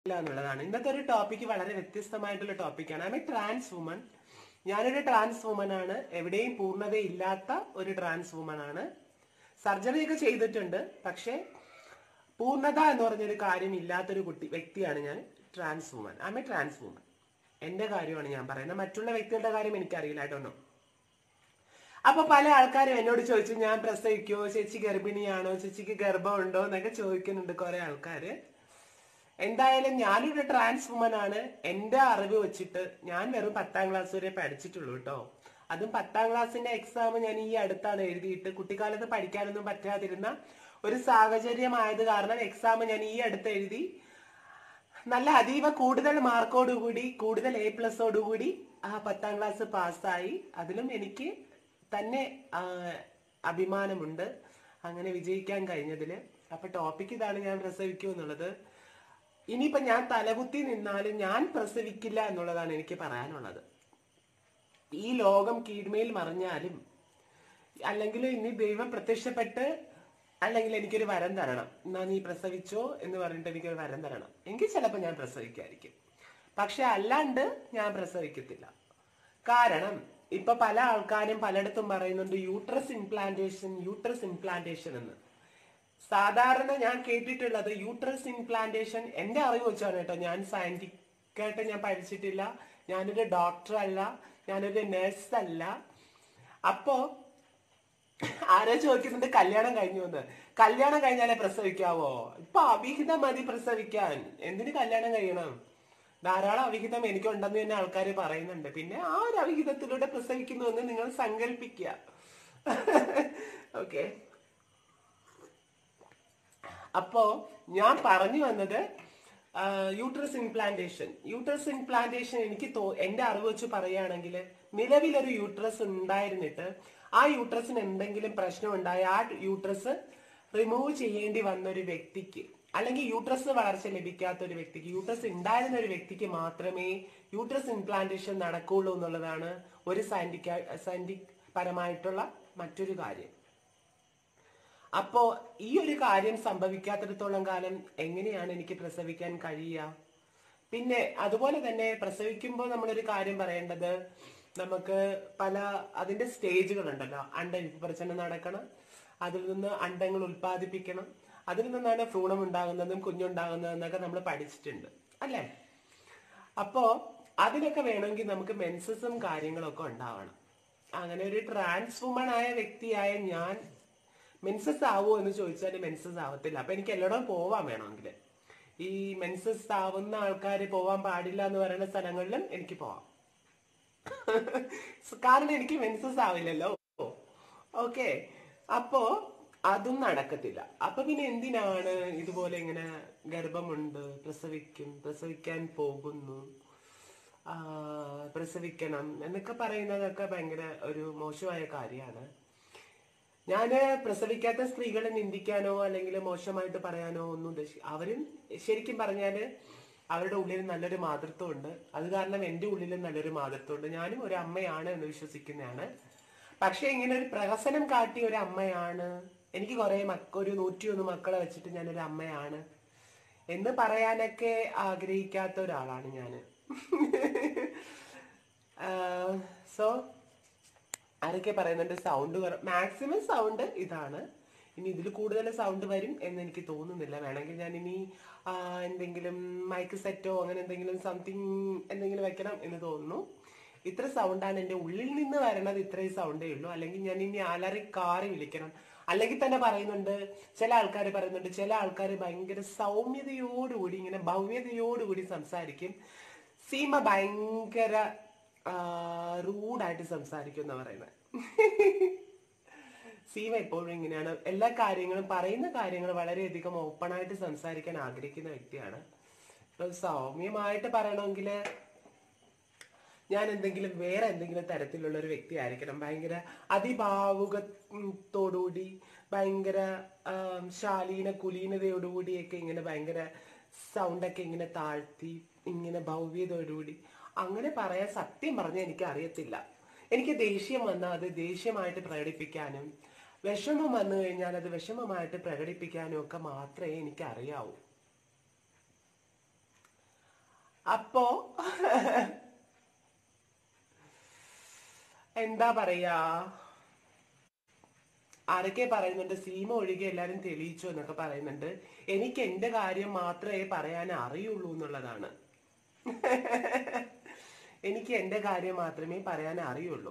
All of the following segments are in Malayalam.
ഇല്ല എന്നുള്ളതാണ് ഇന്നത്തെ ഒരു ടോപ്പിക്ക് വളരെ വ്യത്യസ്തമായിട്ടുള്ള ടോപ്പിക്കാണ് ഐ എ ട്രാൻസ് വുമൺ ഞാനൊരു ട്രാൻസ് വുമൺ ആണ് എവിടെയും പൂർണ്ണതയില്ലാത്ത ഒരു ട്രാൻസ് വുമൺ ആണ് സർജറി ഒക്കെ ചെയ്തിട്ടുണ്ട് പക്ഷേ പൂർണ്ണത എന്ന് പറഞ്ഞൊരു കാര്യം ഇല്ലാത്തൊരു കുട്ടി വ്യക്തിയാണ് ഞാൻ trans woman I a trans woman എന്റെ കാര്യമാണ് ഞാൻ പറയുന്നത് മറ്റുള്ള വ്യക്തികളുടെ കാര്യം എനിക്കറിയില്ല കേട്ടോ അപ്പൊ പല ആൾക്കാരും എന്നോട് ചോദിച്ചു ഞാൻ പ്രസവിക്കോ ചേച്ചി ഗർഭിണിയാണോ ചേച്ചിക്ക് ഗർഭമുണ്ടോ എന്നൊക്കെ ചോദിക്കുന്നുണ്ട് കുറെ ആൾക്കാര് എന്തായാലും ഞാനൊരു ട്രാൻസ് വുമൻ ആണ് എന്റെ അറിവ് വെച്ചിട്ട് ഞാൻ വെറും പത്താം ക്ലാസ് വരെ പഠിച്ചിട്ടുള്ളൂ കേട്ടോ അതും പത്താം ക്ലാസ്സിന്റെ എക്സാം ഞാൻ ഈ അടുത്താണ് എഴുതിയിട്ട് കുട്ടിക്കാലത്ത് പഠിക്കാനൊന്നും പറ്റാതിരുന്ന ഒരു സാഹചര്യമായത് കാരണം എക്സാം ഞാൻ ഈ അടുത്ത് എഴുതി നല്ല അതീവ കൂടുതൽ മാർക്കോടുകൂടി കൂടുതൽ എ പ്ലസോടുകൂടി ആ പത്താം ക്ലാസ് പാസ്സായി അതിലും എനിക്ക് തന്നെ ആ, അഭിമാനമുണ്ട് അങ്ങനെ വിജയിക്കാൻ കഴിഞ്ഞതില് അപ്പൊ ടോപ്പിക് ഇതാണ് ഞാൻ പ്രസവിക്കൂ എന്നുള്ളത് ഇനിയിപ്പൊ ഞാൻ തലകുത്തി നിന്നാലും ഞാൻ പ്രസവിക്കില്ല എന്നുള്ളതാണ് എനിക്ക് പറയാനുള്ളത് ഈ ലോകം കീഴ്മേൽ മറിഞ്ഞാലും അല്ലെങ്കിൽ ഇനി ദൈവം പ്രത്യക്ഷപ്പെട്ട് അല്ലെങ്കിൽ എനിക്കൊരു വരം തരണം എന്നാ നീ പ്രസവിച്ചോ എന്ന് പറഞ്ഞിട്ട് എനിക്കൊരു വരം തരണം എങ്കിൽ ചിലപ്പോൾ ഞാൻ പ്രസവിക്കായിരിക്കും പക്ഷെ അല്ലാണ്ട് ഞാൻ പ്രസവിക്കത്തില്ല കാരണം ഇപ്പൊ പല ആൾക്കാരും പലയിടത്തും പറയുന്നുണ്ട് യൂട്രസ് ഇംപ്ലാന്റേഷൻ യൂട്രസ് ഇംപ്ലാന്റേഷൻ എന്ന് സാധാരണ ഞാൻ കേട്ടിട്ടുള്ളത് യൂട്രസ് ഇംപ്ലാന്റേഷൻ എന്റെ അറിവ് വെച്ചാണ് കേട്ടോ ഞാൻ സയന്റിഫിക് ആയിട്ട് ഞാൻ പഠിച്ചിട്ടില്ല ഞാനൊരു ഡോക്ടർ അല്ല ഞാനൊരു നഴ്സ് അല്ല അപ്പോ ആരോ ചോദിക്കുന്നുണ്ട് കല്യാണം കഴിഞ്ഞു എന്ന് കല്യാണം കഴിഞ്ഞാലേ പ്രസവിക്കാവോ ഇപ്പൊ അവിഹിതം മതി പ്രസവിക്കാൻ എന്തിന് കല്യാണം കഴിയണം ധാരാളം അവിഹിതം എനിക്കുണ്ടെന്ന് തന്നെ ആൾക്കാർ പറയുന്നുണ്ട് പിന്നെ ആ ഒരു അവിഹിതത്തിലൂടെ പ്രസവിക്കുന്നു എന്ന് നിങ്ങൾ സങ്കല്പിക്കുക ഓക്കെ അപ്പോ ഞാൻ പറഞ്ഞു വന്നത് യൂട്രസ് ഇംപ്ലാന്റേഷൻ യൂട്രസ് ഇംപ്ലാന്റേഷൻ എനിക്ക് തോ എന്റെ അറിവ് വെച്ച് പറയുകയാണെങ്കിൽ നിലവിലൊരു യൂട്രസ് ഉണ്ടായിരുന്നിട്ട് ആ യൂട്രസിന് എന്തെങ്കിലും പ്രശ്നം ഉണ്ടായ ആ യൂട്രസ് റിമൂവ് ചെയ്യേണ്ടി വന്ന ഒരു വ്യക്തിക്ക് അല്ലെങ്കിൽ യൂട്രസ് വളർച്ച ലഭിക്കാത്ത ഒരു വ്യക്തിക്ക് യൂട്രസ് ഉണ്ടായിരുന്ന ഒരു വ്യക്തിക്ക് മാത്രമേ യൂട്രസ് ഇംപ്ലാന്റേഷൻ നടക്കുള്ളൂ എന്നുള്ളതാണ് ഒരു സയന്റിക്ക സയന്റിക് പരമായിട്ടുള്ള മറ്റൊരു കാര്യം അപ്പോ ഈ ഒരു കാര്യം സംഭവിക്കാത്തിടത്തോളം കാലം എങ്ങനെയാണ് എനിക്ക് പ്രസവിക്കാൻ കഴിയുക പിന്നെ അതുപോലെ തന്നെ പ്രസവിക്കുമ്പോൾ നമ്മളൊരു കാര്യം പറയേണ്ടത് നമുക്ക് പല അതിന്റെ സ്റ്റേജുകൾ ഉണ്ടല്ലോ അണ്ട വിപർജനം നടക്കണം അതിൽ നിന്ന് അണ്ടങ്ങൾ ഉൽപ്പാദിപ്പിക്കണം അതിൽ നിന്നാണ് ഭ്രൂണം ഉണ്ടാകുന്നതും കുഞ്ഞുണ്ടാകുന്നതും എന്നൊക്കെ നമ്മൾ പഠിച്ചിട്ടുണ്ട് അല്ലേ അപ്പോ അതിനൊക്കെ വേണമെങ്കിൽ നമുക്ക് മെൻസസും കാര്യങ്ങളൊക്കെ ഉണ്ടാവണം അങ്ങനെ ഒരു ട്രാൻസ് വുമൺ ആയ വ്യക്തിയായ ഞാൻ മെൻസസ് ആവുമോ എന്ന് ചോദിച്ചാൽ മെൻസസ് ആവത്തില്ല അപ്പൊ എനിക്ക് എല്ലായിടവും പോവാൻ വേണമെങ്കിൽ ഈ മെൻസസ് ആവുന്ന ആൾക്കാർ പോവാൻ പാടില്ല എന്ന് പറയുന്ന സ്ഥലങ്ങളിലും എനിക്ക് പോവാം കാരണം എനിക്ക് മെൻസസ് ആവില്ലല്ലോ ഓക്കെ അപ്പോ അതും നടക്കത്തില്ല അപ്പൊ പിന്നെ എന്തിനാണ് ഇതുപോലെ ഇങ്ങനെ ഗർഭമുണ്ട് പ്രസവിക്കും പ്രസവിക്കാൻ പോകുന്നു ആ, പ്രസവിക്കണം എന്നൊക്കെ പറയുന്നതൊക്കെ ഭയങ്കര ഒരു മോശമായ കാര്യമാണ് ഞാന് പ്രസവിക്കാത്ത സ്ത്രീകളെ നിന്ദിക്കാനോ അല്ലെങ്കിൽ മോശമായിട്ട് പറയാനോ ഒന്നും ഉദ്ദേശി അവരും ശരിക്കും പറഞ്ഞാല് അവരുടെ ഉള്ളിൽ നല്ലൊരു മാതൃത്വം ഉണ്ട് അത് കാരണം എന്റെ ഉള്ളിലും നല്ലൊരു മാതൃത്വം ഉണ്ട് ഞാനും ഒരു അമ്മയാണ് എന്ന് വിശ്വസിക്കുന്നതാണ് പക്ഷെ ഇങ്ങനെ ഒരു പ്രഹസനം കാട്ടിയ ഒരു അമ്മയാണ് എനിക്ക് കുറെ മക്ക ഒരു നൂറ്റിയൊന്ന് മക്കളെ വെച്ചിട്ട് ഞാനൊരു അമ്മയാണ് എന്ന് പറയാനൊക്കെ ആഗ്രഹിക്കാത്ത ഒരാളാണ് ഞാന് സോ ആരൊക്കെ പറയുന്നുണ്ട് സൗണ്ട് മാക്സിമം സൗണ്ട് ഇതാണ് ഇനി ഇതിൽ കൂടുതൽ സൗണ്ട് വരും എന്ന് എനിക്ക് തോന്നുന്നില്ല വേണമെങ്കിൽ ഞാൻ ഇനി ആ, എന്തെങ്കിലും മൈക്ക് സെറ്റോ അങ്ങനെ എന്തെങ്കിലും സംതിങ് എന്തെങ്കിലും വെക്കണം എന്ന് തോന്നുന്നു ഇത്ര സൗണ്ടാണ് എൻ്റെ ഉള്ളിൽ നിന്ന് വരണത് ഇത്രയും സൗണ്ടേ ഉള്ളൂ അല്ലെങ്കിൽ ഞാൻ ഇനി അലറി കാറി വിളിക്കണം അല്ലെങ്കിൽ തന്നെ പറയുന്നുണ്ട് ചില ആൾക്കാർ പറയുന്നുണ്ട് ചില ആൾക്കാർ ഭയങ്കര സൗമ്യതയോടുകൂടി ഇങ്ങനെ ഭവ്യതയോടുകൂടി സംസാരിക്കും സീമ ഭയങ്കര റൂഡായിട്ട് സംസാരിക്കും എന്നാ പറയുന്നത് സീമ എപ്പോഴും ഇങ്ങനെയാണ് എല്ലാ കാര്യങ്ങളും പറയുന്ന കാര്യങ്ങൾ വളരെയധികം ഓപ്പൺ ആയിട്ട് സംസാരിക്കാൻ ആഗ്രഹിക്കുന്ന വ്യക്തിയാണ് ഇപ്പൊ സൗമ്യമായിട്ട് പറയണമെങ്കിൽ ഞാൻ എന്തെങ്കിലും വേറെ എന്തെങ്കിലും തരത്തിലുള്ള ഒരു വ്യക്തി ആയിരിക്കണം ഭയങ്കര അതിഭാവുകത്തോടുകൂടി ഭയങ്കര ആം, ശാലീന കുലീനതയോടുകൂടിയൊക്കെ ഇങ്ങനെ ഭയങ്കര സൗണ്ടൊക്കെ ഇങ്ങനെ താഴ്ത്തി ഇങ്ങനെ ഭവ്യതയോടുകൂടി അങ്ങനെ പറയാൻ സത്യം പറഞ്ഞാൽ എനിക്ക് അറിയത്തില്ല എനിക്ക് ദേഷ്യം വന്നാൽ അത് ദേഷ്യമായിട്ട് പ്രകടിപ്പിക്കാനും വിഷമം വന്നു കഴിഞ്ഞാൽ അത് വിഷമമായിട്ട് പ്രകടിപ്പിക്കാനും ഒക്കെ മാത്രമേ എനിക്ക് അറിയാവൂ അപ്പോ എന്താ പറയാ ആരൊക്കെ പറയുന്നുണ്ട് സീമ ഒഴികെ എല്ലാരും തെളിയിച്ചു എന്നൊക്കെ പറയുന്നുണ്ട് എനിക്ക് എന്റെ കാര്യം മാത്രമേ പറയാൻ അറിയുള്ളൂ എന്നുള്ളതാണ് എനിക്ക് എന്റെ കാര്യം മാത്രമേ പറയാൻ അറിയുള്ളൂ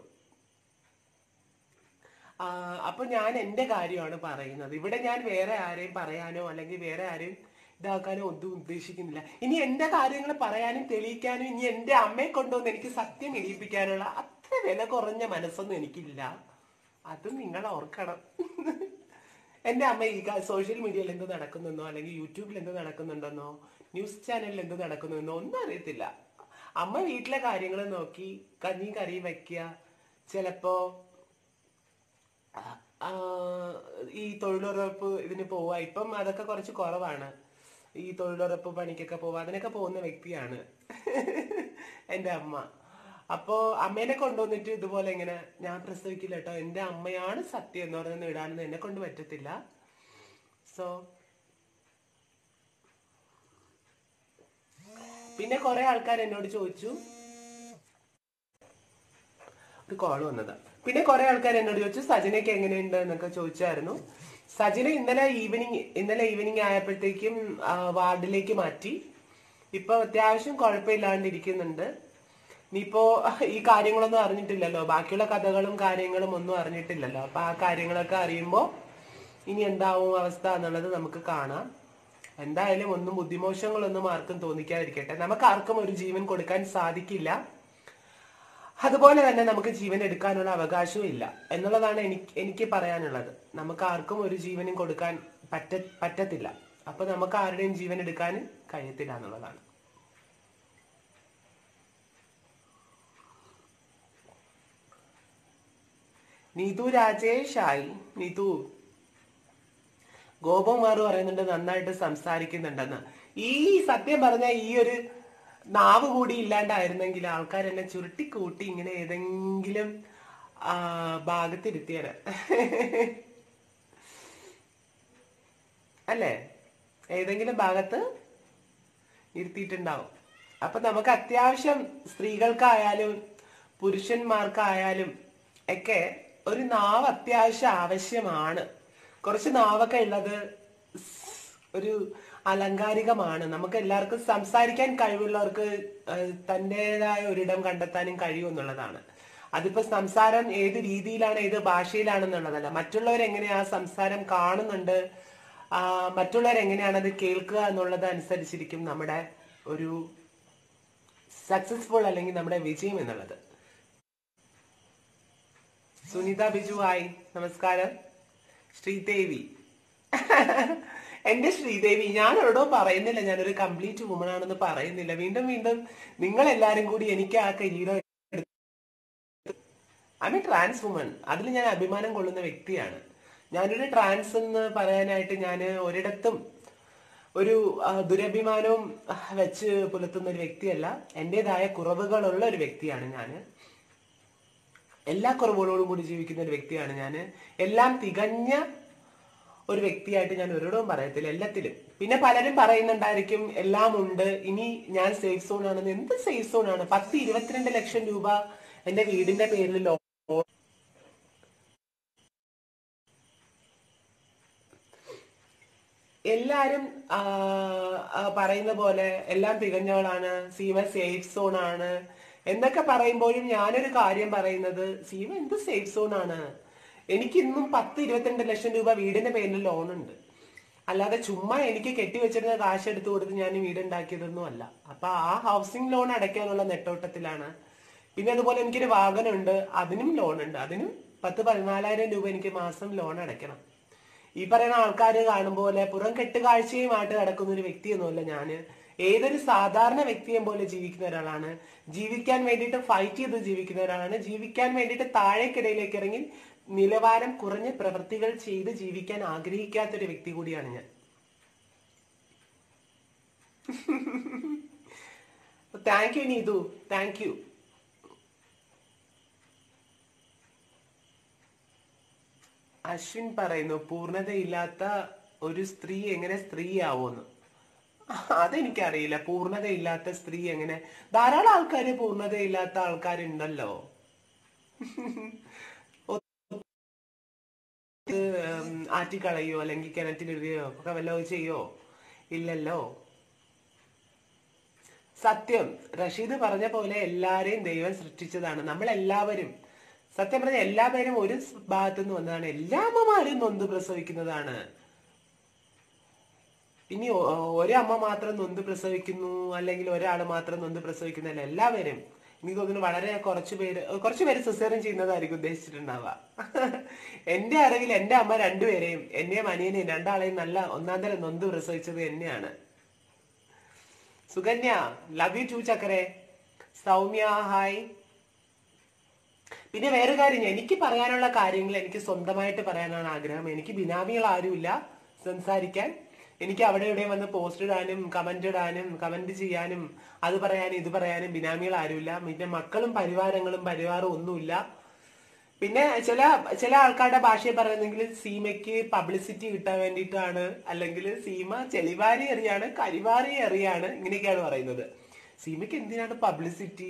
ആ, അപ്പൊ ഞാൻ എന്റെ കാര്യമാണ് പറയുന്നത് ഇവിടെ ഞാൻ വേറെ ആരെയും പറയാനോ അല്ലെങ്കിൽ വേറെ ആരെയും ഇതാക്കാനോ ഒന്നും ഉദ്ദേശിക്കുന്നില്ല ഇനി എന്റെ കാര്യങ്ങൾ പറയാനും തെളിയിക്കാനും ഇനി എന്റെ അമ്മയെ കൊണ്ടുവന്ന് എനിക്ക് സത്യം എണീപ്പിക്കാനുള്ള അത്ര വില കുറഞ്ഞ മനസ്സൊന്നും എനിക്കില്ല അത് നിങ്ങൾ ഓർക്കണം എന്റെ അമ്മ ഈ സോഷ്യൽ മീഡിയയിൽ എന്ത് നടക്കുന്നെന്നോ അല്ലെങ്കിൽ യൂട്യൂബിൽ എന്ത് നടക്കുന്നുണ്ടെന്നോ ന്യൂസ് ചാനലിൽ എന്ത് നടക്കുന്നെന്നോ ഒന്നും അറിയത്തില്ല അമ്മ വീട്ടിലെ കാര്യങ്ങൾ നോക്കി കഞ്ഞിയും കറിയും വെക്കുക ചിലപ്പോ ആ, ഈ തൊഴിലുറപ്പ് ഇതിന് പോവാ ഇപ്പം അതൊക്കെ കുറച്ച് കുറവാണ് ഈ തൊഴിലുറപ്പ് പണിക്കൊക്കെ പോവാ അതിനൊക്കെ പോകുന്ന വ്യക്തിയാണ് എൻ്റെ അമ്മ അപ്പോ അമ്മേനെ കൊണ്ടുവന്നിട്ട് ഇതുപോലെ ഇങ്ങനെ ഞാൻ പ്രസവിക്കില്ല കേട്ടോ എൻ്റെ അമ്മയാണ് സത്യം എന്ന് പറയുന്നത് ഇടാനൊന്നും എന്നെ കൊണ്ട് പറ്റത്തില്ല സോ പിന്നെ കുറെ ആൾക്കാർ എന്നോട് ചോദിച്ചു ഒരു കോൾ വന്നതാ പിന്നെ കുറെ ആൾക്കാർ എന്നോട് ചോദിച്ചു സജനയ്ക്ക് എങ്ങനെയുണ്ട് എന്നൊക്കെ ചോദിച്ചായിരുന്നു സജന ഇന്നലെ ഈവനിങ് ഇന്നലെ ഈവനിങ് ആയപ്പോഴത്തേക്കും ആ, വാർഡിലേക്ക് മാറ്റി ഇപ്പൊ അത്യാവശ്യം കുഴപ്പമില്ലാണ്ട് ഇരിക്കുന്നുണ്ട് ഇനിയിപ്പോ ഈ കാര്യങ്ങളൊന്നും അറിഞ്ഞിട്ടില്ലല്ലോ ബാക്കിയുള്ള കഥകളും കാര്യങ്ങളും ഒന്നും അറിഞ്ഞിട്ടില്ലല്ലോ അപ്പൊ ആ കാര്യങ്ങളൊക്കെ അറിയുമ്പോ ഇനി എന്താവും അവസ്ഥ എന്നുള്ളത് നമുക്ക് കാണാം എന്തായാലും ഒന്നും ബുദ്ധിമോശങ്ങളൊന്നും ആർക്കും തോന്നിക്കാതിരിക്കട്ടെ നമുക്ക് ആർക്കും ഒരു ജീവൻ കൊടുക്കാൻ സാധിക്കില്ല അതുപോലെ തന്നെ നമുക്ക് ജീവൻ എടുക്കാനുള്ള അവകാശവും ഇല്ല എന്നുള്ളതാണ് എനിക്ക് എനിക്ക് പറയാനുള്ളത് നമുക്ക് ആർക്കും ഒരു ജീവനും കൊടുക്കാൻ പറ്റ പറ്റത്തില്ല അപ്പൊ നമുക്ക് ആരുടെയും ജീവൻ എടുക്കാൻ കഴിയത്തില്ല എന്നുള്ളതാണ് നീതു രാജേഷായി നീതു ഗോപകുമാർ പറയുന്നുണ്ട് നന്നായിട്ട് സംസാരിക്കുന്നുണ്ടെന്ന് ഈ സത്യം പറഞ്ഞ ഈ ഒരു നാവ് കൂടി ഇല്ലാണ്ടായിരുന്നെങ്കിൽ ആൾക്കാർ എന്നെ ചുരുട്ടി കൂട്ടി ഇങ്ങനെ ഏതെങ്കിലും ആ, ഭാഗത്തിരുത്തിയത് അല്ലേ ഏതെങ്കിലും ഭാഗത്ത് ഇരുത്തിയിട്ടുണ്ടാവും അപ്പൊ നമുക്ക് അത്യാവശ്യം സ്ത്രീകൾക്കായാലും പുരുഷന്മാർക്കായാലും ഒക്കെ ഒരു നാവ് അത്യാവശ്യം ആവശ്യമാണ് കുറച്ച് നാവൊക്കെ ഉള്ളത് ഒരു അലങ്കാരികമാണ് നമുക്ക് എല്ലാവർക്കും സംസാരിക്കാൻ കഴിവുള്ളവർക്ക് ഏഹ്, തന്റേതായ ഒരിടം കണ്ടെത്താനും കഴിയും എന്നുള്ളതാണ് അതിപ്പോ സംസാരം ഏത് രീതിയിലാണ് ഏത് ഭാഷയിലാണെന്നുള്ളതല്ല മറ്റുള്ളവർ എങ്ങനെയാ ആ സംസാരം കാണുന്നുണ്ട് ആ, മറ്റുള്ളവർ എങ്ങനെയാണ് അത് കേൾക്കുക എന്നുള്ളത് അനുസരിച്ചിരിക്കും നമ്മുടെ ഒരു സക്സസ്ഫുൾ അല്ലെങ്കിൽ നമ്മുടെ വിജയം എന്നുള്ളത് സുനിത ബിജു ഹായ് നമസ്കാരം ശ്രീദേവി എന്റെ ശ്രീദേവി ഞാൻ എവിടോ പറയുന്നില്ല ഞാനൊരു കംപ്ലീറ്റ് വുമൺ ആണെന്ന് പറയുന്നില്ല വീണ്ടും വീണ്ടും നിങ്ങൾ എല്ലാരും കൂടി എനിക്ക് ആ കിരീടം ഐ മീൻ ട്രാൻസ് വുമൺ അതിൽ ഞാൻ അഭിമാനം കൊള്ളുന്ന വ്യക്തിയാണ് ഞാനൊരു ട്രാൻസ് എന്ന് പറയാനായിട്ട് ഞാൻ ഒരിടത്തും ഒരു ആ, ദുരഭിമാനവും ആ, വെച്ച് പുലർത്തുന്ന ഒരു വ്യക്തിയല്ല എന്റേതായ കുറവുകളുള്ള ഒരു വ്യക്തിയാണ് ഞാൻ എല്ലാ കുറവുകളോടും കൂടി ജീവിക്കുന്ന ഒരു വ്യക്തിയാണ് ഞാൻ എല്ലാം തികഞ്ഞ ഒരു വ്യക്തിയായിട്ട് ഞാൻ ഒരിടവും പറയത്തില്ല എല്ലാത്തിലും പിന്നെ പലരും പറയുന്നുണ്ടായിരിക്കും എല്ലാം ഉണ്ട് ഇനി ഞാൻ സേഫ് സോൺ ആണെന്ന് എന്ത് സേഫ് സോൺ ആണ് പത്ത് ഇരുപത്തിരണ്ട് ലക്ഷം രൂപ എന്റെ വീടിന്റെ പേരിൽ ലോ എല്ലാരും ആ, ആ, പറയുന്ന പോലെ എല്ലാം തികഞ്ഞവളാണ് സീമ സേഫ് സോൺ ആണ് എന്നൊക്കെ പറയുമ്പോഴും ഞാനൊരു കാര്യം പറയുന്നത് സീമ എന്ത് സേഫ് സോൺ ആണ് എനിക്ക് ഇന്നും പത്ത് ഇരുപത്തിരണ്ട് ലക്ഷം രൂപ വീടിന്റെ പേരിൽ ലോൺ ഉണ്ട് അല്ലാതെ ചുമ്മാ എനിക്ക് കെട്ടിവെച്ചിരുന്ന കാശ് എടുത്തു കൊടുത്ത് ഞാൻ വീട് ഉണ്ടാക്കിയതൊന്നും അല്ല അപ്പൊ ആ ഹൗസിംഗ് ലോൺ അടയ്ക്കാനുള്ള നെട്ടോട്ടത്തിലാണ് പിന്നെ അതുപോലെ എനിക്കൊരു വാഹനമുണ്ട് അതിനും ലോൺ ഉണ്ട് അതിനും പത്ത് പതിനാലായിരം രൂപ എനിക്ക് മാസം ലോൺ അടയ്ക്കണം ഈ പറയുന്ന ആൾക്കാർ കാണും പോലെ പുറം കെട്ടുകാഴ്ചയുമായിട്ട് നടക്കുന്ന ഒരു വ്യക്തിയൊന്നുമല്ല ഞാന് ഏതൊരു സാധാരണ വ്യക്തിയെ പോലെ ജീവിക്കുന്ന ഒരാളാണ് ജീവിക്കാൻ വേണ്ടിയിട്ട് ഫൈറ്റ് ചെയ്ത് ജീവിക്കുന്ന ഒരാളാണ് ജീവിക്കാൻ വേണ്ടിയിട്ട് താഴേക്കിടയിലേക്ക് ഇറങ്ങി നിലവാരം കുറഞ്ഞ പ്രവൃത്തികൾ ചെയ്ത് ജീവിക്കാൻ ആഗ്രഹിക്കാത്ത ഒരു വ്യക്തി കൂടിയാണ് ഞാൻ thank you Neethu thank you Ashwin പറയുന്നു പൂർണ്ണതയില്ലാത്ത ഒരു സ്ത്രീ എങ്ങനെ സ്ത്രീയാവുമെന്ന് അതെനിക്കറിയില്ല പൂർണ്ണതയില്ലാത്ത സ്ത്രീ എങ്ങനെ ധാരാളം ആൾക്കാര് പൂർണ്ണതയില്ലാത്ത ആൾക്കാരുണ്ടല്ലോ ഇത് ഉം, ആറ്റിക്കളയോ അല്ലെങ്കിൽ കിണറ്റിലിടുകയോ ഒക്കെ വല്ലോ ചെയ്യോ ഇല്ലല്ലോ സത്യം റഷീദ് പറഞ്ഞ പോലെ എല്ലാരെയും ദൈവം സൃഷ്ടിച്ചതാണ് നമ്മൾ എല്ലാവരും സത്യം പറഞ്ഞ എല്ലാ പേരും ഒരു ഭാഗത്തു നിന്ന് വന്നതാണ് എല്ലാ അമ്മമാരും നൊന്ത് പ്രസവിക്കുന്നതാണ് ഇനി ഒ- ഒരു അമ്മ മാത്രം നൊന്ത് പ്രസവിക്കുന്നു അല്ലെങ്കിൽ ഒരാൾ മാത്രം നൊന്ത് പ്രസവിക്കുന്നതല്ല എല്ലാവരും എനിക്ക് തോന്നുന്നു വളരെ കുറച്ച് പേര് കുറച്ച് പേര് സിസേറിയൻ ചെയ്യുന്നതായിരിക്കും ഉദ്ദേശിച്ചിട്ടുണ്ടാവുക എന്റെ അറിവിൽ എന്റെ അമ്മ രണ്ടുപേരെയും എന്നെയും അനിയനെയും രണ്ടാളെയും നല്ല ഒന്നാം തരം നൊന്ത് പ്രസവിച്ചത് എന്നെയാണ് സുകന്യ ലവ് യു ടു ചക്കരെ സൗമ്യ ഹായ് പിന്നെ വേറെ കാര്യം എനിക്ക് പറയാനുള്ള കാര്യങ്ങൾ എനിക്ക് സ്വന്തമായിട്ട് പറയാനാണ് ആഗ്രഹം എനിക്ക് ബിനാമികൾ ആരുമില്ല സംസാരിക്കാൻ എനിക്ക് അവിടെ ഇവിടെ വന്ന് പോസ്റ്റ് ഇടാനും കമന്റ് ഇടാനും കമന്റ് ചെയ്യാനും അത് പറയാനും ഇത് പറയാനും ബിനാമികൾ ആരുമില്ല പിന്നെ മക്കളും പരിവാരങ്ങളും പരിവാറും ഒന്നുമില്ല പിന്നെ ചില ചില ആൾക്കാരുടെ ഭാഷയെ പറയുന്നെങ്കിൽ സീമയ്ക്ക് പബ്ലിസിറ്റി കിട്ടാൻ വേണ്ടിയിട്ടാണ് അല്ലെങ്കിൽ സീമ ചെളിവാരി എറിയാണ് കരിവാരി എറിയാണ് ഇങ്ങനെയൊക്കെയാണ് പറയുന്നത് സീമയ്ക്ക് എന്തിനാണ് പബ്ലിസിറ്റി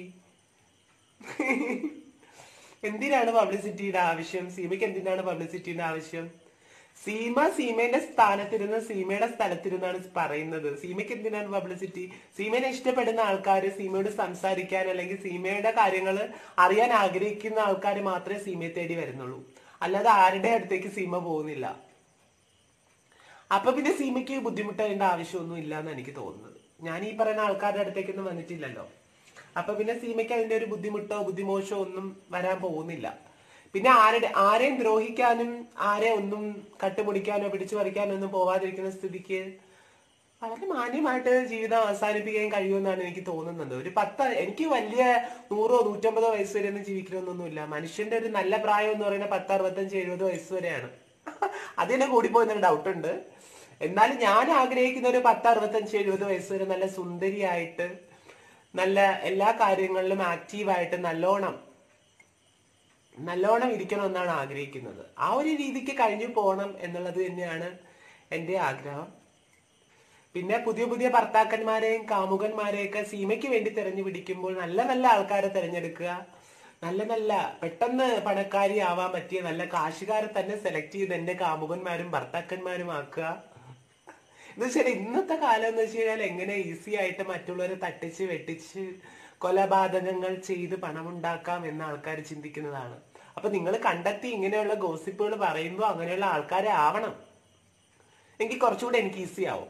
എന്തിനാണ് പബ്ലിസിറ്റിയുടെ ആവശ്യം സീമയ്ക്ക് എന്തിനാണ് പബ്ലിസിറ്റിയുടെ ആവശ്യം സീമ സീമയുടെ സ്ഥാനത്തിരുന്ന് സീമയുടെ സ്ഥലത്തിരുന്നാണ് പറയുന്നത് സീമയ്ക്ക് എന്തിനാണ് പബ്ലിസിറ്റി സീമയെ ഇഷ്ടപ്പെടുന്ന ആൾക്കാർ സീമയോട് സംസാരിക്കാൻ അല്ലെങ്കിൽ സീമയുടെ കാര്യങ്ങൾ അറിയാൻ ആഗ്രഹിക്കുന്ന ആൾക്കാർ മാത്രമേ സീമയെ തേടി വരുന്നുള്ളൂ അല്ലാതെ ആരുടെ അടുത്തേക്ക് സീമ പോകുന്നില്ല അപ്പൊ പിന്നെ സീമയ്ക്ക് ബുദ്ധിമുട്ടേണ്ട ആവശ്യമൊന്നും ഇല്ല എന്ന് എനിക്ക് തോന്നുന്നത് ഞാൻ ഈ പറയുന്ന ആൾക്കാരുടെ അടുത്തേക്കൊന്നും വന്നിട്ടില്ലല്ലോ അപ്പൊ പിന്നെ സീമയ്ക്ക് അതിന്റെ ഒരു ബുദ്ധിമുട്ടോ ബുദ്ധിമോശമോ ഒന്നും വരാൻ പോകുന്നില്ല പിന്നെ ആരുടെ ആരെയും ദ്രോഹിക്കാനും ആരെ ഒന്നും കട്ടുപിടിക്കാനോ പിടിച്ചു പറിക്കാനോ ഒന്നും പോവാതിരിക്കുന്ന സ്ഥിതിക്ക് വളരെ മാന്യമായിട്ട് ജീവിതം അവസാനിപ്പിക്കാൻ കഴിയുമെന്നാണ് എനിക്ക് തോന്നുന്നത് ഒരു പത്ത് എനിക്ക് വലിയ നൂറോ നൂറ്റമ്പതോ വയസ്സ് വരെ ഒന്നും ജീവിക്കണമെന്നൊന്നുമില്ല മനുഷ്യന്റെ ഒരു നല്ല പ്രായം എന്ന് പറയുന്നത് പത്ത് അറുപത്തഞ്ച് എഴുപത് വയസ്സ് വരെയാണ് അതിനെ കൂടിപ്പോയെന്നൊരു ഡൗട്ട് ഉണ്ട് എന്നാലും ഞാൻ ആഗ്രഹിക്കുന്ന ഒരു പത്ത് അറുപത്തഞ്ച് എഴുപത് വയസ്സ് വരെ നല്ല സുന്ദരിയായിട്ട് നല്ല എല്ലാ കാര്യങ്ങളിലും ആക്റ്റീവായിട്ട് നല്ലോണം നല്ലോണം ഇരിക്കണമെന്നാണ് ആഗ്രഹിക്കുന്നത് ആ ഒരു രീതിക്ക് കഴിഞ്ഞു പോകണം എന്നുള്ളത് തന്നെയാണ് എൻ്റെ ആഗ്രഹം പിന്നെ പുതിയ പുതിയ ഭർത്താക്കന്മാരെയും കാമുകന്മാരെയൊക്കെ സീമയ്ക്ക് വേണ്ടി തെരഞ്ഞു പിടിക്കുമ്പോൾ നല്ല നല്ല ആൾക്കാരെ തിരഞ്ഞെടുക്കുക നല്ല നല്ല പെട്ടെന്ന് പണക്കാരി ആവാൻ പറ്റിയ നല്ല കാശുകാരെ തന്നെ സെലക്ട് ചെയ്ത് എന്റെ കാമുകന്മാരും ഭർത്താക്കന്മാരും ആക്കുക എന്ന് വെച്ചാൽ ഇന്നത്തെ കാലം എന്ന് വെച്ച് കഴിഞ്ഞാൽ എങ്ങനെ ഈസി ആയിട്ട് മറ്റുള്ളവരെ തട്ടിച്ച് വെട്ടിച്ച് കൊലപാതകങ്ങൾ ചെയ്ത് പണമുണ്ടാക്കാം എന്ന ആൾക്കാർ ചിന്തിക്കുന്നതാണ് അപ്പൊ നിങ്ങൾ കണ്ടെത്തി ഇങ്ങനെയുള്ള ഗോസിപ്പുകൾ പറയുമ്പോൾ അങ്ങനെയുള്ള ആൾക്കാരെ ആവണം എങ്കിൽ കുറച്ചുകൂടെ എനിക്ക് ഈസി ആവും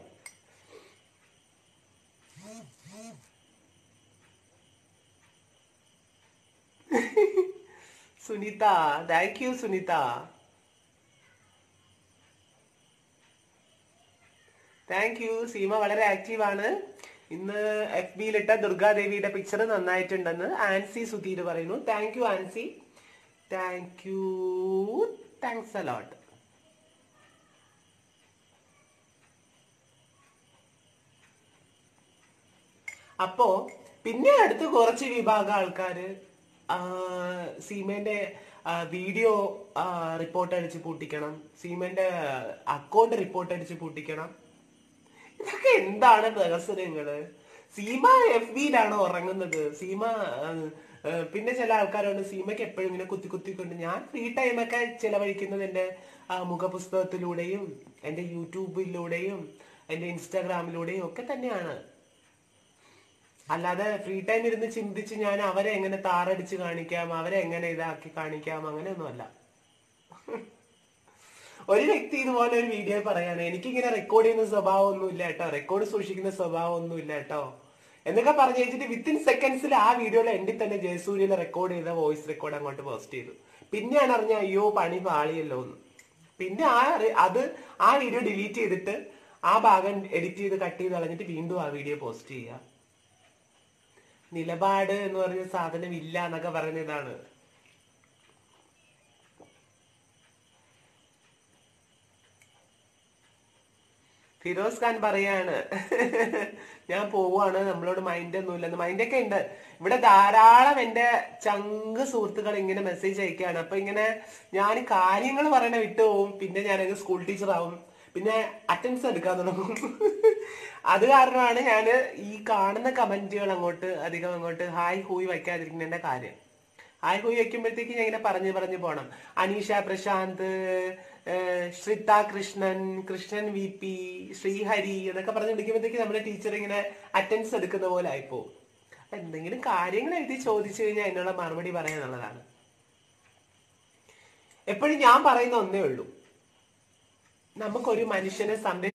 Sunitha thank you Sunitha thank you Seema വളരെ ആക്റ്റീവ് ആണ് ഇന്ന് എഫ് ബിയിലിട്ട ദുർഗാദേവിയുടെ പിക്ചർ നന്നായിട്ടുണ്ടെന്ന് ആൻസി സുധീർ പറയുന്നു thank you Ancy thank you thanks a lot അപ്പോ പിന്നെ അടുത്ത് കുറച്ച് വിഭാഗം ആൾക്കാര് ആ, സീമേന്റെ ആ, വീഡിയോ ആ, റിപ്പോർട്ട് അടിച്ച് പൂട്ടിക്കണം സീമേന്റെ അക്കൗണ്ട് റിപ്പോർട്ട് അടിച്ച് പൂട്ടിക്കണം ഇതൊക്കെ എന്താണ് രഹസ്യങ്ങള് സീമ എഫ് ബിയിലാണ് ഉറങ്ങുന്നത് സീമ ആ, ആ, പിന്നെ ചില ആൾക്കാരുണ്ട് സീമയ്ക്ക് എപ്പോഴും ഇങ്ങനെ കുത്തി കുത്തിക്കൊണ്ട് ഞാൻ ഫ്രീ ടൈമൊക്കെ ചെലവഴിക്കുന്നത് എന്റെ ആ, മുഖപുസ്തകത്തിലൂടെയും എന്റെ യൂട്യൂബിലൂടെയും എന്റെ ഇൻസ്റ്റാഗ്രാമിലൂടെയും ഒക്കെ തന്നെയാണ് അല്ലാതെ ഫ്രീ ടൈം ഇരുന്ന് ചിന്തിച്ച് ഞാൻ അവരെ എങ്ങനെ താറടിച്ച് കാണിക്കാം അവരെ എങ്ങനെ ഇതാക്കി കാണിക്കാം അങ്ങനെയൊന്നുമല്ല ഒരു വ്യക്തി ഇതുപോലെ ഒരു വീഡിയോ പറയാണ് എനിക്കിങ്ങനെ റെക്കോർഡ് ചെയ്യുന്ന സ്വഭാവം ഒന്നും ഇല്ല കേട്ടോ റെക്കോർഡ് സൂക്ഷിക്കുന്ന സ്വഭാവം ഒന്നും ഇല്ല കേട്ടോ എന്നൊക്കെ പറഞ്ഞു വെച്ചിട്ട് വിത്തിൻ സെക്കൻഡ്സിൽ ആ വീഡിയോയിൽ എൻഡിൽ തന്നെ ജയസൂര്യനെ റെക്കോർഡ് ചെയ്ത വോയിസ് റെക്കോർഡ് അങ്ങോട്ട് പോസ്റ്റ് ചെയ്തു പിന്നെയാണ് അറിഞ്ഞ അയ്യോ പണി പാളിയല്ലോ എന്ന് പിന്നെ ആ റി- അത് ആ വീഡിയോ ഡിലീറ്റ് ചെയ്തിട്ട് ആ ഭാഗം എഡിറ്റ് ചെയ്ത് കട്ട് ചെയ്ത് കളഞ്ഞിട്ട് വീണ്ടും ആ വീഡിയോ പോസ്റ്റ് ചെയ്യുക നിലപാട് എന്ന് പറഞ്ഞ സാധനം ഇല്ല എന്നൊക്കെ പറയുന്നതാണ് ഫിറോസ് ഖാൻ പറയാണ് ഞാൻ പോവാണ് നമ്മളോട് മൈൻഡ് ഒന്നുമില്ലെന്ന് മൈൻഡൊക്കെ ഉണ്ട് ഇവിടെ ധാരാളം എന്റെ ചങ്ക് സുഹൃത്തുക്കൾ ഇങ്ങനെ മെസ്സേജ് അയക്കുകയാണ് അപ്പൊ ഇങ്ങനെ ഞാൻ കാര്യങ്ങൾ പറയണ വിട്ടുപോകും പിന്നെ ഞാനങ്ങ് സ്കൂൾ ടീച്ചർ ആവും പിന്നെ അറ്റൻഡൻസ് എടുക്കാൻ തുടങ്ങും അത് കാരണമാണ് ഞാൻ ഈ കാണുന്ന കമന്റുകൾ അങ്ങോട്ട് അധികം അങ്ങോട്ട് ഹായ് ഹൂയ് വയ്ക്കാതിരിക്കുന്നതിന്റെ കാര്യം ഹായ് ഹൂയ് വെക്കുമ്പോഴത്തേക്ക് ഞാൻ ഇങ്ങനെ പറഞ്ഞു പറഞ്ഞു പോണം അനീഷ പ്രശാന്ത് ഏഹ് ശ്രിത കൃഷ്ണൻ കൃഷ്ണൻ വി പി ശ്രീഹരി എന്നൊക്കെ പറഞ്ഞ് വിളിക്കുമ്പോഴത്തേക്ക് നമ്മുടെ ടീച്ചർ ഇങ്ങനെ അറ്റൻഡൻസ് എടുക്കുന്ന പോലെ ആയിപ്പോ എന്തെങ്കിലും കാര്യങ്ങൾ എഴുതി ചോദിച്ചു കഴിഞ്ഞാൽ അതിനുള്ള മറുപടി പറയാന്നുള്ളതാണ് എപ്പോഴും ഞാൻ പറയുന്ന ഒന്നേ ഉള്ളൂ നമുക്കൊരു മനുഷ്യനെ സംരക്ഷ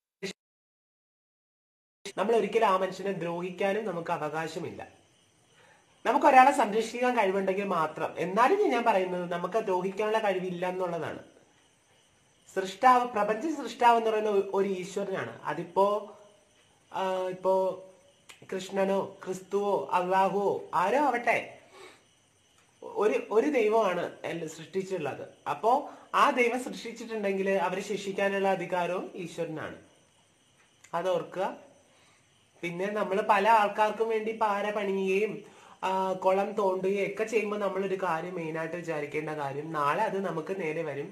നമ്മൾ ഒരിക്കലും ആ മനുഷ്യനെ ദ്രോഹിക്കാനും നമുക്ക് അവകാശമില്ല നമുക്ക് ഒരാളെ സംരക്ഷിക്കാൻ കഴിവുണ്ടെങ്കിൽ മാത്രം എന്നാലും ഞാൻ പറയുന്നത് നമുക്ക് ദ്രോഹിക്കാനുള്ള കഴിവില്ല എന്നുള്ളതാണ് സൃഷ്ടാവ് പ്രപഞ്ച സൃഷ്ടാവ് എന്ന് പറയുന്ന ഒരു- ഒരു ഈശ്വരനാണ് അതിപ്പോ ആ, ഇപ്പോ കൃഷ്ണനോ ക്രിസ്തുവോ അള്ളാഹുവോ ആരോ ആവട്ടെ ഒരു ഒരു ദൈവമാണ് എല്ലാം സൃഷ്ടിച്ചിട്ടുള്ളത് അപ്പോ ആ ദൈവം സൃഷ്ടിച്ചിട്ടുണ്ടെങ്കിൽ അവരെ ശിക്ഷിക്കാനുള്ള അധികാരവും ഈശ്വരനാണ് അത് ഓർക്കുക പിന്നെ നമ്മൾ പല ആൾക്കാർക്കും വേണ്ടി പാര പണിയുകയും ആ, കുളം തോണ്ടുകയും ഒക്കെ ചെയ്യുമ്പോൾ നമ്മളൊരു കാര്യം മെയിനായിട്ട് വിചാരിക്കേണ്ട കാര്യം നാളെ അത് നമുക്ക് നേരെ വരും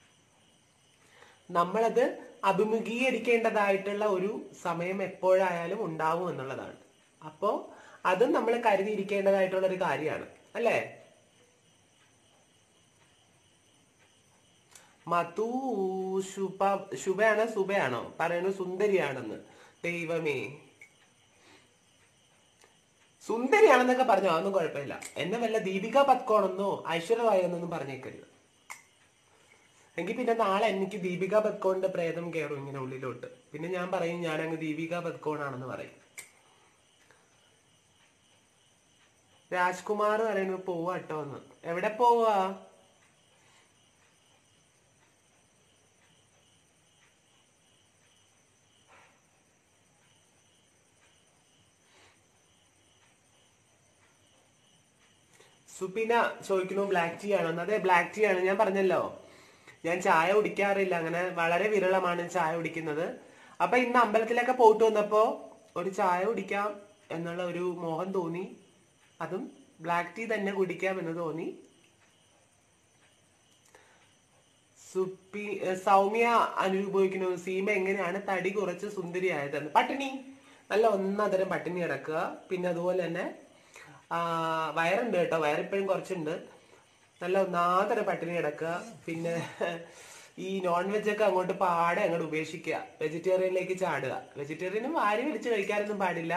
നമ്മളത് അഭിമുഖീകരിക്കേണ്ടതായിട്ടുള്ള ഒരു സമയം എപ്പോഴായാലും ഉണ്ടാവും എന്നുള്ളതാണ് അപ്പോ അതും നമ്മൾ കരുതിയിരിക്കേണ്ടതായിട്ടുള്ള ഒരു കാര്യമാണ് അല്ലേ മധു ശുഭ ശുഭയാണോ സുബയാണോ പറയുന്നു സുന്ദരിയാണെന്ന് ദൈവമേ സുന്ദരിയാണെന്നൊക്കെ പറഞ്ഞോ അതൊന്നും കുഴപ്പമില്ല എന്നെ വല്ല ദീപിക പത്കോണെന്നോ ഐശ്വര്യ റായ് എന്നൊന്നും പറഞ്ഞേക്കരുത് എങ്കിൽ പിന്നെ നാളെ എനിക്ക് ദീപിക പത്കോണിന്റെ പ്രേതം കയറും ഇങ്ങനെ ഉള്ളിലോട്ട് പിന്നെ ഞാൻ പറയും ഞാൻ അങ്ങ് ദീപിക പത്കോണാണെന്ന് പറയും രാജ്കുമാർ പറയുന്നത് പോവാ കേട്ടോ എന്ന് എവിടെ പോവാ സുപിന ചോദിക്കുന്നു ബ്ലാക്ക് ടീ ആണോ അതെ ബ്ലാക്ക് ടീ ആണ് ഞാൻ പറഞ്ഞല്ലോ ഞാൻ ചായ കുടിക്കാറില്ല അങ്ങനെ വളരെ വിരളമാണ് ചായ കുടിക്കുന്നത് അപ്പൊ ഇന്ന് അമ്പലത്തിലൊക്കെ പോയിട്ട് വന്നപ്പോ ഒരു ചായ കുടിക്കാം എന്നുള്ള ഒരു മോഹം തോന്നി അതും ബ്ലാക്ക് ടീ തന്നെ കുടിക്കാം എന്ന് തോന്നി സുപ്പി ഏഹ് സൗമ്യ അനുഭവിക്കുന്നു സീമ എങ്ങനെയാണ് തടി കുറച്ച് സുന്ദരിയായതെന്ന് പട്ടിണി നല്ല ഒന്നതരം പട്ടിണി കിടക്കുക പിന്നെ അതുപോലെ തന്നെ ആ, വയറുണ്ട് കേട്ടോ വയറിപ്പോഴും കുറച്ചുണ്ട് നല്ല ഒന്നാതരം പട്ടിണി കിടക്കുക പിന്നെ ഈ നോൺ വെജ് ഒക്കെ അങ്ങോട്ട് പാടെ അങ്ങോട്ട് ഉപേക്ഷിക്കുക വെജിറ്റേറിയനിലേക്ക് ചാടുക വെജിറ്റേറിയനും വാരി വലിച്ച് കഴിക്കാനൊന്നും പാടില്ല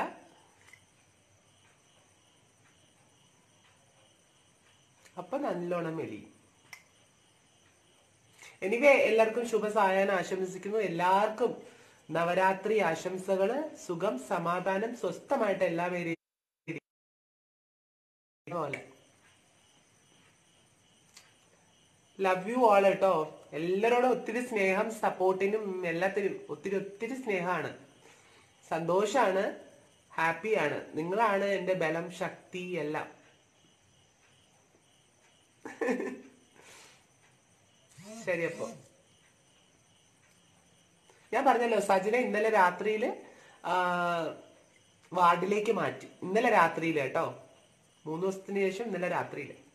അപ്പൊ നല്ലോണം മെലി എനിവേ എല്ലാവർക്കും ശുഭസായാഹ്നം ആശംസിക്കുന്നു എല്ലാവർക്കും നവരാത്രി ആശംസകള് സുഖം സമാധാനം സ്വസ്ഥമായിട്ട് എല്ലാവരെയും പോലെ ലവ് യു ഓൾ കേട്ടോ എല്ലാരോടും ഒത്തിരി സ്നേഹം സപ്പോർട്ടിനും എല്ലാത്തിനും ഒത്തിരി ഒത്തിരി സ്നേഹമാണ് സന്തോഷാണ് ഹാപ്പിയാണ് നിങ്ങളാണ് എന്റെ ബലം ശക്തി എല്ലാം ശരി അപ്പോ ഞാൻ പറഞ്ഞല്ലോ സജിനെ ഇന്നലെ രാത്രിയില് ആ, വാർഡിലേക്ക് മാറ്റി ഇന്നലെ രാത്രിയില് കേട്ടോ മൂന്ന് ദിവസത്തിന് ശേഷം ഇന്നലെ രാത്രിയില്